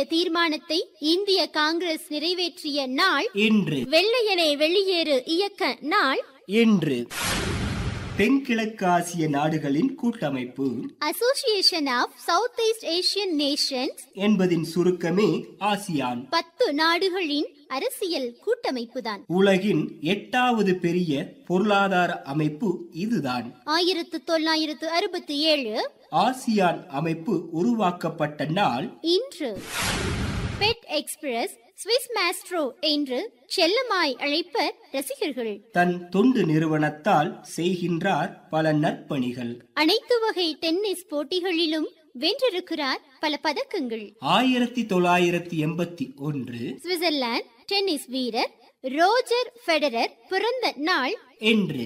தீர்மானத்தை இந்திய காங்கிரஸ் நிறைவேற்றிய நாள் இன்று வெள்ளையனே வெளியேறு இயக்க நாள் இன்று தென்கிழக்கு ஆசிய நாடுகளின் கூட்டமைப்பு association of south east Asian nations என்பதின் சுருக்கமே ஆசியான் பத்து நாடுகளின் அரசியல் கூட்டமைப்புதான் உலகின் எட்டாவது பெரிய பொருளாதார அமைப்பு இதுதான் ஆயிரத்து தொள்ளாயிரத்து அறுபத்தி ஏழு ஆசியான் அமைப்பு உருவாக்கப்பட்ட நாள் இன்று பெட் எக்ஸ்பிரஸ் ஸ்விஸ் மாஸ்ட்ரோ என்று செல்லமாய் அழைப்பர் ரசிகர்கள் தன் தொண்டு நிறுவனத்தால் செய்கின்றார் பல நற்பணிகள் அனைத்து வகை டென்னிஸ் போட்டிகளிலும் வென்றிருக்கிறார் பல பதக்கங்கள் ஆயிரத்தி தொள்ளாயிரத்தி எண்பத்தி ஒன்று சுவிட்சர்லாந்து டென்னிஸ் வீரர் ரோஜர் ஃபெடரர் பிறந்த நாள் என்று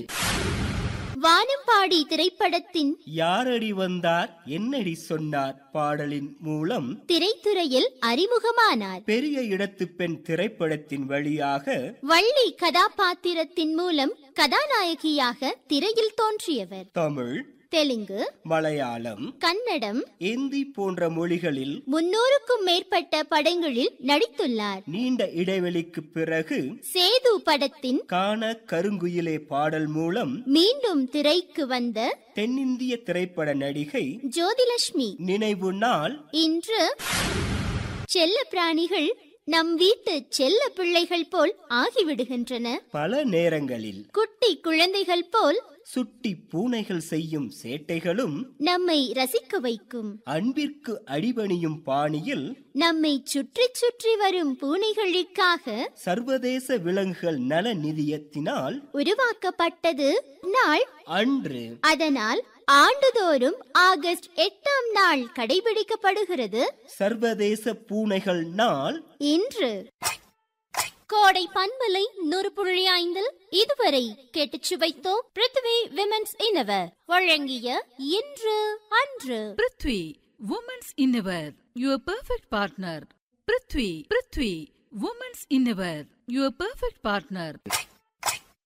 வானம்பாடி திரைப்படத்தின் யாரடி வந்தார் என்னடி சொன்னார் பாடலின் மூலம் திரைத்துறையில் அறிமுகமானார் பெரிய இடத்து பெண் திரைப்படத்தின் வழியாக வள்ளி கதாபாத்திரத்தின் மூலம் கதாநாயகியாக திரையில் தோன்றியவர் தமிழ் தெலுங்கு மலையாளம் கன்னடம் இந்தி போன்ற மொழிகளில் முன்னூறுக்கும் மேற்பட்ட படங்களில் நடித்துள்ளார் நீண்ட இடைவெளிக்கு பிறகு சேது படத்தின் காண கருங்குயிலே பாடல் மூலம் மீண்டும் திரைக்கு வந்த தென்னிந்திய திரைப்பட நடிகை ஜோதிலட்சுமி நினைவு நாள் இன்று செல்ல பிராணிகள் நம் வீட்டு செல்ல பிள்ளைகள் போல் ஆகிவிடுகின்றன பல நேரங்களில் குட்டி குழந்தைகள் போல் சுட்டி பூனைகள் செய்யும் சேட்டைகளும் நம்மை ரசிக்க வைக்கும் அன்பிற்கு அடிபணியும் பாணியில் நம்மை சுற்றி சுற்றி வரும் பூனைகளுக்காக சர்வதேச விலங்குகள் நல நிதியத்தினால் உருவாக்கப்பட்டது நாள் அன்று அதனால் ஆண்டுதோறும் ஆகஸ்ட் எட்டாம் நாள் கடைபிடிக்கப்படுகிறது சர்வதேச பூனைகள் நாள் இன்று கோடை பண்பலை நூறு புள்ளி ஐந்தில் இதுவரை கேட்டுச் சுவைத்தோம் பிருத்வி விமென்ஸ் இன்னவர் வழங்கிய இன்று அன்று prithvi women's innerwear your perfect partner prithvi prithvi women's innerwear your perfect partner